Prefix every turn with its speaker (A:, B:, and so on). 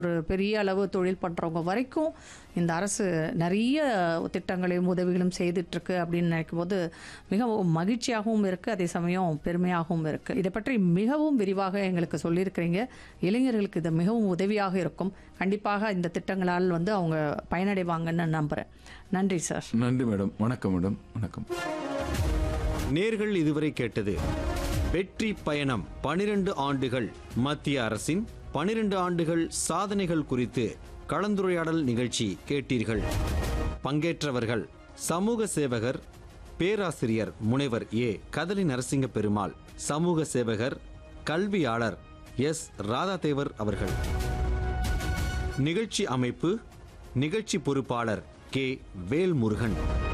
A: ஒரு பெரிய அளவு தொழில் பண்ணுறவங்க வரைக்கும் இந்த அரசு நிறைய திட்டங்களையும் உதவிகளும் செய்துட்ருக்கு அப்படின்னு நினைக்கும் போது மிகவும் மகிழ்ச்சியாகவும் இருக்குது அதே சமயம் பெருமையாகவும் இருக்குது இதை பற்றி மிகவும் விரிவாக எங்களுக்கு சொல்லியிருக்கிறீங்க இளைஞர்களுக்கு இது மிகவும் உதவியாக இருக்கும் கண்டிப்பாக இந்த திட்டங்களால் வந்து அவங்க பயனடைவாங்கன்னு நம்புகிறேன் நன்றி சார்
B: நன்றி மேடம் வணக்கம் மேடம் வணக்கம்
C: நேர்கள் இதுவரை கேட்டது வெற்றி பயணம் பனிரெண்டு ஆண்டுகள் மத்திய அரசின் பனிரெண்டு ஆண்டுகள் சாதனைகள் குறித்து கலந்துரையாடல் நிகழ்ச்சி கேட்டீர்கள் பங்கேற்றவர்கள் சமூக சேவகர் பேராசிரியர் முனைவர் ஏ கதலி நரசிங்க பெருமாள் சமூக சேவகர் கல்வியாளர் எஸ் ராதாதேவர் அவர்கள் நிகழ்ச்சி அமைப்பு நிகழ்ச்சி பொறுப்பாளர் கே வேல்முருகன்